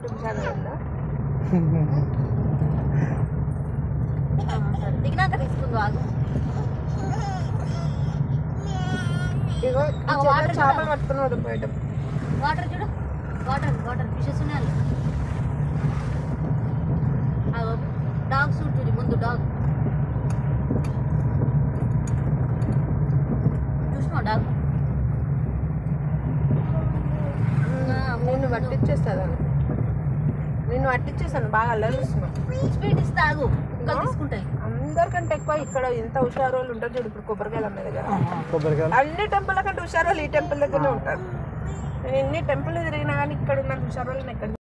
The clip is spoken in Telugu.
యూట్యూబ్ ఛానల్ ఉందా ఆ, సరే దిగినాక తీసుకుందు ఆగు ఇగో ఆ, ఈ వాటర్ చేతిలో చేపలు పట్టుకుని వదిలిపోయటం వాటర్ చూడు వాటర్ వాటర్ ఫిషెస్ ఉన్నాయి డాగ్స్ ఉంటుంది ముందు డాగ్ చూసినావు డాగ్ నిన్ను పట్టించేస్తాను నిన్ను పట్టించేస్తాను బాగా అల్లరిస్తున్నావు స్పీడ్ ఇస్తే ఆగు ఇంకా తీసుకుంటాయి అందరికంటే ఎక్కువ ఇక్కడ ఎంత హుషారు వాళ్ళు ఉంటారు చూడు ఇప్పుడు కొబ్బరికాయలు అమ్మే దగ్గర కొబ్బరికాయలు అన్ని టెంపుల్ కంటే హుషారు వాళ్ళు ఈ టెంపుల్ దగ్గరనే ఉంటారు నేను ఎన్ని టెంపుల్ తిరిగినా కానీ ఇక్కడ ఉన్న హుషారు వాళ్ళని ఎక్కడ